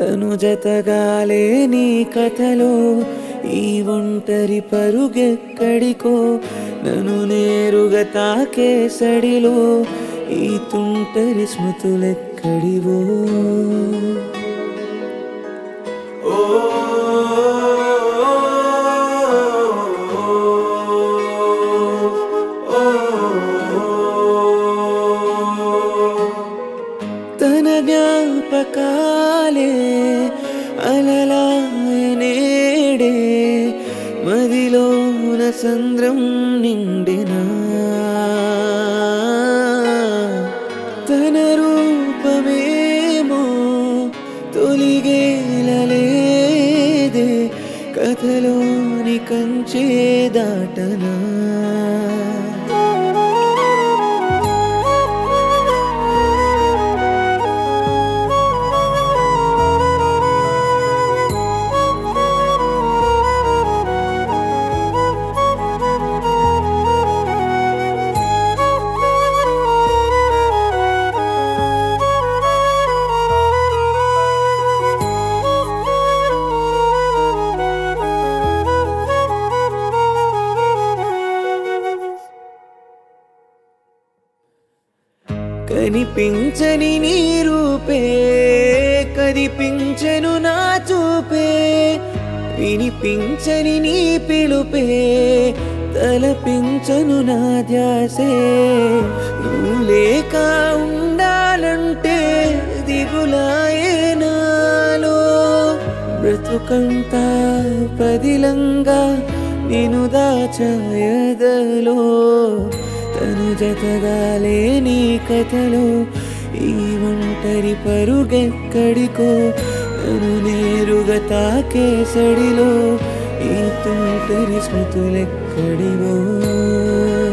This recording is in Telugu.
తను జతగాలే నీ కథలో ఈ ఒంటరి పరుగెక్కడికో నన్ను నేరుగా తాకే సడిలో ఈ తుంటరి స్మృతులెక్కడివో తన జ్ఞాపకాలే అలలాయనేడే మదిలోన సంద్రం నిండినా తన రూపమేమో తొలిగేలలేదే కథలోని కంచే దాటనా కనిపించని నీ రూపే కనిపించను నా చూపే వినిపించని నీ పిలుపే తలపించను నా ధ్యాసే నువ్వు లేక ఉండాలంటే దిగులాయే నాలో బ్రతుకంతా పదిలంగా నేను దాచాయదలో తను జతగాలే నీ కథలో ఈ ఒంటరి పరుగెక్కడికో నన్ను నేరుగా తాకే సడిలో ఈ తుంటరి స్మృతులెక్కడివో